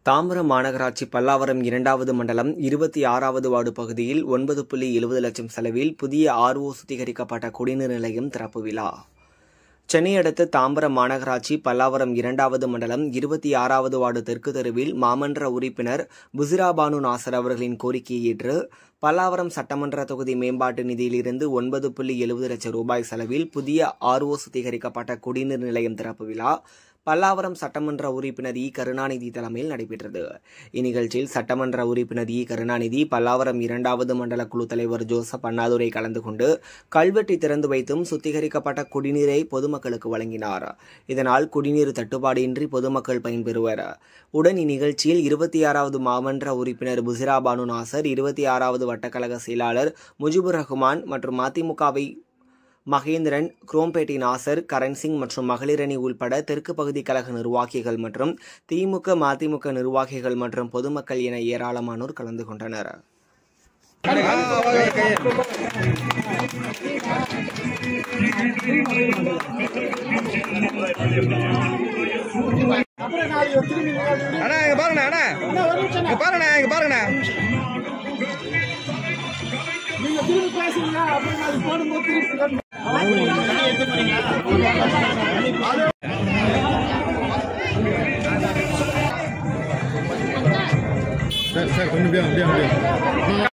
தாம்பரம் மாநகராட்சி பல்லாவரம் இரண்டாவது மண்டலம் இருபத்தி ஆறாவது வார்டு பகுதியில் ஒன்பது புள்ளி எழுபது லட்சம் செலவில் புதிய ஆர்ஓ சுத்திகரிக்கப்பட்ட குடிநீர் நிலையம் திறப்பு விழா சென்னை அடுத்த தாம்பரம் மாநகராட்சி பல்லாவரம் இரண்டாவது மண்டலம் இருபத்தி ஆறாவது வார்டு தெற்கு தெருவில் மாமன்ற உறுப்பினர் புசிரா பானு நாசர் அவர்களின் கோரிக்கையை ஏற்று பல்லாவரம் சட்டமன்ற தொகுதி மேம்பாட்டு நிதியிலிருந்து ஒன்பது புள்ளி எழுபது லட்சம் ரூபாய் செலவில் புதிய ஆர்ஓ சுத்திகரிக்கப்பட்ட குடிநீர் நிலையம் திறப்பு விழா பல்லாவரம் சட்டமன்ற உறுப்பினர் இ கருணாநிதி தலைமையில் நடைபெற்றது இந்நிகழ்ச்சியில் சட்டமன்ற உறுப்பினர் இ கருணாநிதி பல்லாவரம் இரண்டாவது மண்டல குழு தலைவர் ஜோசப் அண்ணாதுரை கலந்து கொண்டு கல்வெட்டை திறந்து வைத்தும் சுத்திகரிக்கப்பட்ட குடிநீரை பொதுமக்களுக்கு வழங்கினார் இதனால் குடிநீர் தட்டுப்பாடின்றி பொதுமக்கள் பயன்பெறுவர் உடன் இந்நிகழ்ச்சியில் இருபத்தி ஆறாவது மாமன்ற உறுப்பினர் புசிரா பானு நாசர் இருபத்தி ஆறாவது வட்டக்கழக செயலாளர் முஜிபுர் ரஹ்மான் மற்றும் மதிமுகவை மகேந்திரன் குரோம்பேட்டை நாசர் கரன்சிங் மற்றும் மகளிரணி உள்பட தெற்கு பகுதி கழக நிர்வாகிகள் மற்றும் திமுக மதிமுக நிர்வாகிகள் மற்றும் பொதுமக்கள் என ஏராளமானோர் கலந்து கொண்டனர் அண்ணா இங்க பாருங்கண்ணா அண்ணா இங்க பாருங்கண்ணா இங்க பாருங்கண்ணா நீங்க திரும்பி பேசுங்க அப்புறம் நான் போடும்போது திருப்பி கட்டணும். சார் சார் கொஞ்சம் அப்படியே அப்படியே அப்படியே